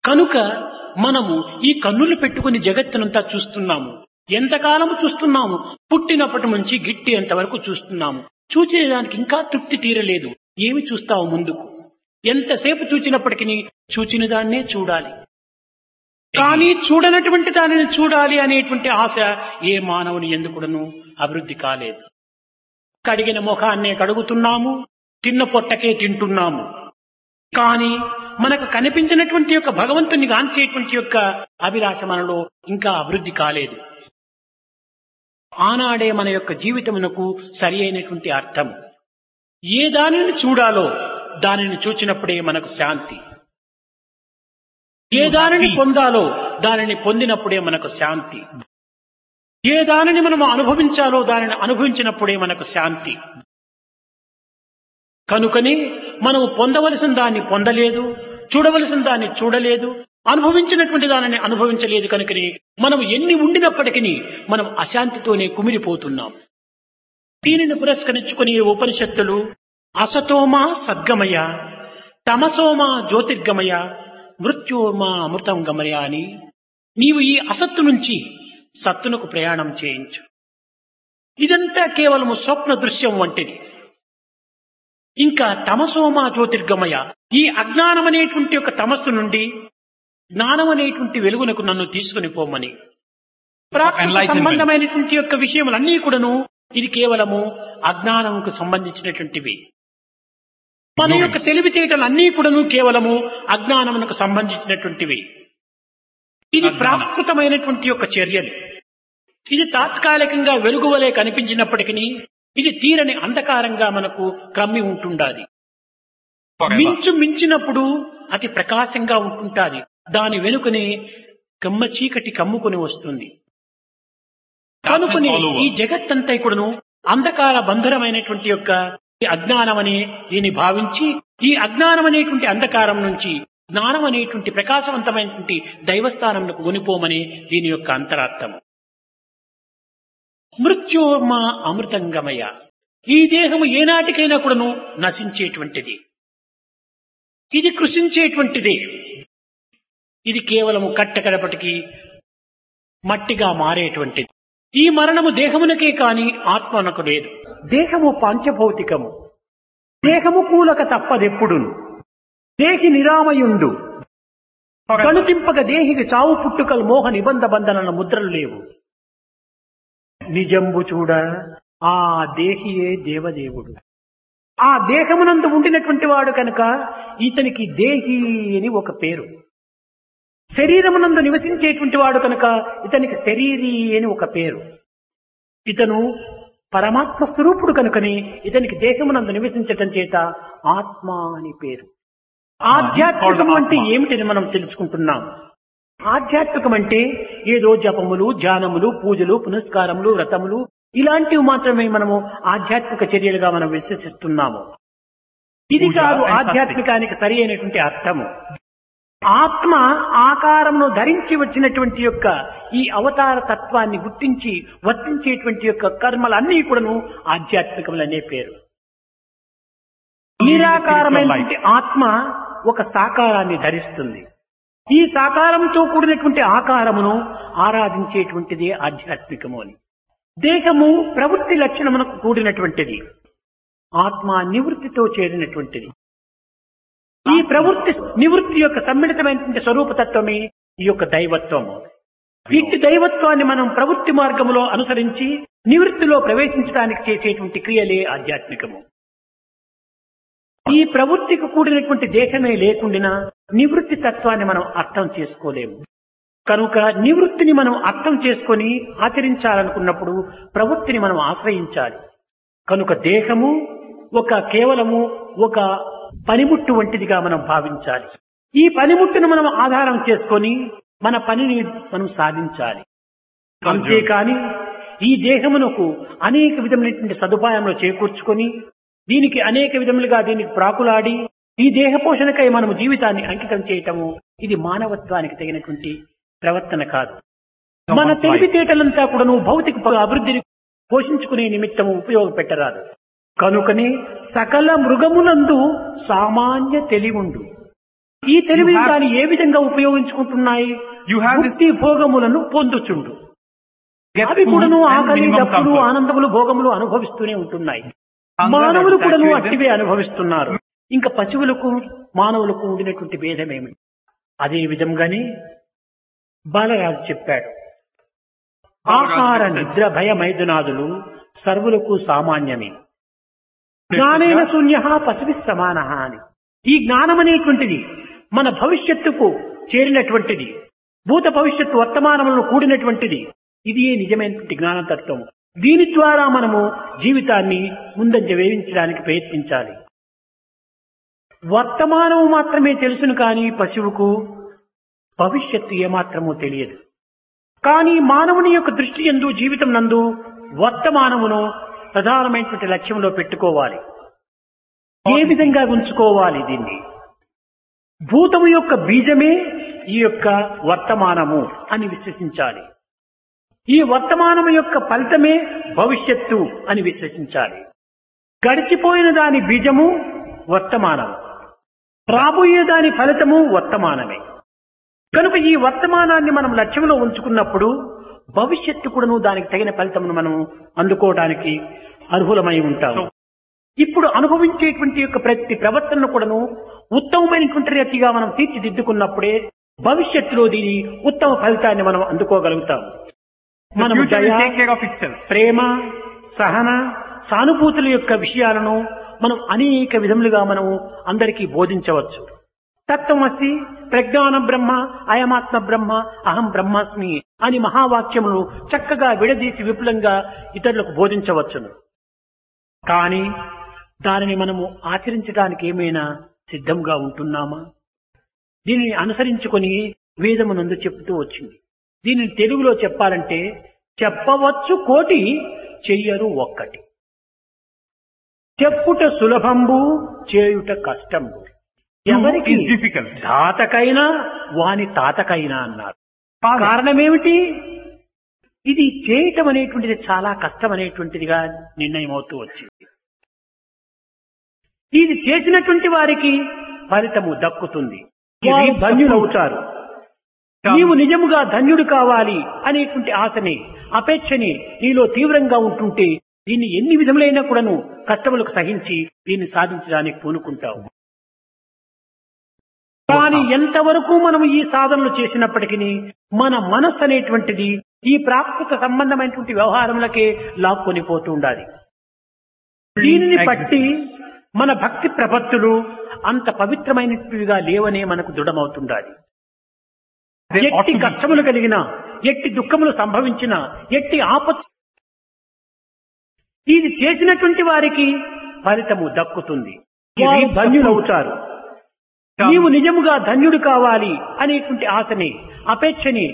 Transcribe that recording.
కనుక మనము ఈ కన్నులు పెట్టుకుని జగత్తునంతా చూస్తున్నాము ఎంతకాలం చూస్తున్నాము పుట్టినప్పటి నుంచి గిట్టేంత వరకు చూస్తున్నాము చూచేదానికి ఇంకా తృప్తి తీరలేదు ఏమి చూస్తావు ముందుకు ఎంతసేపు చూచినప్పటికీ చూచిన దాన్నే చూడాలి కానీ చూడనటువంటి దానిని చూడాలి అనేటువంటి ఆశ ఏ మానవుని ఎందుకుడను అభివృద్ధి కాలేదు కడిగిన ముఖాన్నే కడుగుతున్నాము తిన్న పొట్టకే తింటున్నాము కానీ మనకు కనిపించినటువంటి యొక్క భగవంతుని గాంచేటువంటి యొక్క అభిలాష మనలో ఇంకా అభివృద్ధి కాలేదు ఆనాడే మన యొక్క జీవితమునకు సరి అయినటువంటి అర్థం ఏ దానిని చూడాలో దానిని చూచినప్పుడే మనకు శాంతి ఏ దానిని పొందాలో దానిని పొందినప్పుడే మనకు శాంతి ఏ దానిని మనం అనుభవించాలో దానిని అనుభవించినప్పుడే మనకు శాంతి కనుకని మనము పొందవలసిన దాన్ని పొందలేదు చూడవలసిన దాన్ని చూడలేదు అనుభవించినటువంటి దానిని అనుభవించలేదు కనుకని మనం ఎన్ని ఉండినప్పటికీ మనం అశాంతితోనే కుమిలిపోతున్నాం దీనిని పురస్కరించుకుని ఉపనిషత్తులు అసతోమా సద్గమయ తమసోమా జ్యోతిర్గమయ మృత్యోమా అమృతం గమయ అని నీవు ఈ అసత్తు నుంచి సత్తునకు ప్రయాణం చేయించు ఇదంతా కేవలము స్వప్న దృశ్యం వంటిది ఇంకా తమసోమా జ్యోతిర్గమయ ఈ అజ్ఞానం అనేటువంటి ఒక తమస్సు నుండి జ్ఞానం అనేటువంటి వెలుగునకు నన్ను తీసుకుని పోమని ప్రాకృత Enlightenment. సంబంధమైనటువంటి యొక్క విషయములన్నీ కూడాను ఇది కేవలము అజ్ఞానంకు సంబంధించినటువంటివి మన యొక్క తెలివితేటలు అన్నీ కూడాను కేవలము అజ్ఞానమునకు సంబంధించినటువంటివి ఇది అజ్ఞానం. ప్రాకృతమైనటువంటి యొక్క చర్యలు ఇది తాత్కాలికంగా వెలుగు వలె కనిపించినప్పటికీ ఇది తీరని అంధకారంగా మనకు క్రమ్మి ఉంటుండాలి Forever. మించు మించినప్పుడు అతి ప్రకాశంగా ఉంటుంటాది దాని వెనుకనే కమ్మ చీకటి కమ్ముకొని వస్తుంది కనుకొని all over. ఈ జగత్తంతా కూడాను అంధకార బంధురమైనటువంటి యొక్క ఈ అజ్ఞానం అనే దీన్ని భావించి ఈ అజ్ఞానం అనేటువంటి అంధకారం నుంచి జ్ఞానం అనేటువంటి ప్రకాశవంతమైనటువంటి దైవస్థానంకు కొనిపోమని దీని యొక్క అంతరార్థము మృత్యోర్మా అమృతంగమయ ఈ దేహము ఏనాటికైనా కూడాను నశించేటువంటిది ఇది కృషించేటువంటిదే ఇది కేవలము కట్టకడపటికి మట్టిగా మారేటువంటిది ఈ మరణము దేహమునకే కాని ఆత్మనకు లేదు దేహము పంచభౌతికము దేహము కూలక తప్పదెప్పుడును దేహి నిరామయుండు కనుతింపక దేహికి చావు పుట్టుకలు మోహ నిబంధ బంధనల ముద్రలు లేవు నిజంబు చూడ ఆ దేహియే దేవదేవుడు ఆ దేహమునందు ఉండినటువంటి వాడు కనుక ఇతనికి దేహి అని ఒక పేరు శరీరమునందు నివసించేటువంటి వాడు కనుక ఇతనికి శరీరి అని ఒక పేరు ఇతను పరమాత్మ స్వరూపుడు కనుకని ఇతనికి దేహమునందు నివసించటం చేత ఆత్మ అని పేరు ఆధ్యాత్మికం అంటే ఏమిటని మనం తెలుసుకుంటున్నాం ఆధ్యాత్మికం అంటే ఏదో జపములు ధ్యానములు పూజలు పునస్కారములు వ్రతములు ఇలాంటివి మాత్రమే మనము ఆధ్యాత్మిక చర్యలుగా మనం విశ్వసిస్తున్నాము ఇది పూజ కాదు and ఆధ్యాత్మికానికి సరి అయినటువంటి అర్థము ఆత్మ ఆకారమును ధరించి వచ్చినటువంటి యొక్క ఈ అవతార తత్వాన్ని గుర్తించి వర్తించేటువంటి యొక్క కర్మలన్నీ కూడాను ఆధ్యాత్మికములనే పేరు నిరాకారమైనటువంటి ఆత్మ ఒక సాకారాన్ని ధరిస్తుంది ఈ సాకారంతో కూడినటువంటి ఆకారమును ఆరాధించేటువంటిది ఆధ్యాత్మికము అని దేహము ప్రవృత్తి లక్షణమునకు కూడినటువంటిది ఆత్మ నివృత్తితో చేరినటువంటిది ఈ ప్రవృత్తి నివృత్తి యొక్క సమ్మిళితమైనటువంటి స్వరూపతత్వమే ఈ యొక్క దైవత్వము ఇట్టి దైవత్వాన్ని మనం ప్రవృత్తి మార్గములో అనుసరించి నివృత్తిలో ప్రవేశించడానికి చేసేటువంటి క్రియలే ఆధ్యాత్మికము ఈ ప్రవృత్తికి కూడినటువంటి దేహమే లేకుండినా నివృత్తి తత్వాన్ని మనం అర్థం చేసుకోలేము కనుక నివృత్తిని మనం అర్థం చేసుకొని ఆచరించాలనుకున్నప్పుడు ప్రవృత్తిని మనం ఆశ్రయించాలి కనుక దేహము ఒక కేవలము ఒక పనిముట్టు వంటిదిగా మనం భావించాలి ఈ పనిముట్టును మనం ఆధారం చేసుకొని మన పనిని మనం సాధించాలి అంతేకాని ఈ దేహమునకు అనేక విధమైనటువంటి సదుపాయంలో చేకూర్చుకొని దీనికి అనేక విధములుగా దీనికి ప్రాకులాడి ఈ దేహ పోషణకై మనము జీవితాన్ని అంకితం చేయటము ఇది మానవత్వానికి తగినటువంటి ప్రవర్తన కాదు మన Someone's life. తెలివితేటలంతా కూడాను భౌతిక అభివృద్ధిని పోషించుకునే నిమిత్తము ఉపయోగపెట్టరాదు కనుకనే సకల మృగములందు సామాన్య తెలివుండు ఈ తెలివి You have- దాన్ని ఏ విధంగా ఉపయోగించుకుంటున్నాయి You have this- ముక్తి భోగములను పొందుచుండు Get అవి food కూడాను and ఆకలి minimum దప్పులు comforts. ఆనందములు భోగములు అనుభవిస్తూనే ఉంటున్నాయి Hunger మానవులు that కూడాను saturate them. అట్టివే అనుభవిస్తున్నారు ఇంకా పశువులకు మానవులకు ఉండినటువంటి భేదమేమి అదే విధంగానే బాలరాజు చెప్పాడు ఆహార నిద్ర భయ మైదునాదులు సర్వులకు సామాన్యమే జ్ఞానేన శూన్య పశువి సమాన అని ఈ జ్ఞానం అనేటువంటిది మన భవిష్యత్తుకు చేరినటువంటిది భూత భవిష్యత్తు వర్తమానములను కూడినటువంటిది ఇది నిజమైనటువంటి జ్ఞానతత్వం దీని ద్వారా మనము జీవితాన్ని ముందంజ వేయించడానికి ప్రయత్నించాలి వర్తమానము మాత్రమే తెలుసును కానీ పశువుకు భవిష్యత్తు ఏమాత్రమూ తెలియదు కానీ మానవుని యొక్క దృష్టి ఎందు జీవితం నందు వర్తమానమును ప్రధానమైనటువంటి లక్ష్యంలో పెట్టుకోవాలి ఏ విధంగా ఉంచుకోవాలి దీన్ని భూతము యొక్క బీజమే ఈ యొక్క వర్తమానము అని విశ్వసించాలి ఈ వర్తమానము యొక్క ఫలితమే భవిష్యత్తు అని విశ్వసించాలి గడిచిపోయిన దాని బీజము వర్తమానము రాబోయే దాని ఫలితము వర్తమానమే కనుక ఈ వర్తమానాన్ని మనం లక్ష్యంలో ఉంచుకున్నప్పుడు భవిష్యత్తు కూడాను దానికి తగిన ఫలితమును మనం అందుకోవడానికి అర్హులమై ఉంటాం ఇప్పుడు అనుభవించేటువంటి యొక్క ప్రతి ప్రవర్తనను కూడాను ఉత్తమమైనటువంటి రీతిగా మనం తీర్చిదిద్దుకున్నప్పుడే భవిష్యత్తులో దీని ఉత్తమ ఫలితాన్ని మనం అందుకోగలుగుతాం The మనం future will దయ, take care of itself. ప్రేమ సహన సానుభూతుల యొక్క విషయాలను మనం అనేక విధములుగా మనము అందరికీ బోధించవచ్చు తత్వమసి ప్రజ్ఞాన బ్రహ్మ అయమాత్మ బ్రహ్మ అహం బ్రహ్మాస్మి అని మహావాక్యమును చక్కగా విడదీసి విపులంగా ఇతరులకు బోధించవచ్చును కానీ దానిని మనము ఆచరించడానికి ఏమైనా సిద్ధంగా ఉంటున్నామా దీనిని అనుసరించుకొని వేదమునందు చెప్తూ వచ్చింది దీనిని తెలుగులో చెప్పాలంటే చెప్పవచ్చు కోటి చెయ్యరు ఒక్కటి చెప్పుట సులభంబు చేయుట కష్టంబు Do ఎవరికి is difficult. తాతకైనా వాని తాతకైనా అన్నారు Father, కారణమేమిటి ఇది చేయటం అనేటువంటిది చాలా కష్టం అనేటువంటిదిగా నిర్ణయం అవుతూ వచ్చింది ఇది చేసినటువంటి వారికి ఫలితము దక్కుతుంది వారు reaps the ధన్యులవుతారు comes. నీవు నిజముగా ధన్యుడు కావాలి అనేటువంటి ఆశని అపేక్షని నీలో తీవ్రంగా ఉంటుంటే దీన్ని ఎన్ని విధములైనా కూడాను కష్టములకు సహించి దీన్ని సాధించడానికి పూనుకుంటావు కానీ ఎంతవరకు మనం ఈ సాధనలు చేసినప్పటికీ మన మనస్సు అనేటువంటిది ఈ ప్రాకృత సంబంధమైనటువంటి వ్యవహారములకే లాక్కొని పోతూ ఉండాలి దీనిని బట్టి మన భక్తి ప్రపత్తులు అంత పవిత్రమైనటివిగా లేవనే మనకు దృఢమవుతుండాలి They ought ఎట్టి to be- కష్టములు కలిగిన ఎట్టి దుఃఖములు సంభవించిన ఎట్టి ఆపత్తు ఇది చేసినటువంటి వారికి ఫలితము దక్కుతుంది He వారు reaps the ధన్యులవుతారు comes. నీవు నిజముగా ధన్యుడు కావాలి అనేటువంటి ఆశని అపేక్షని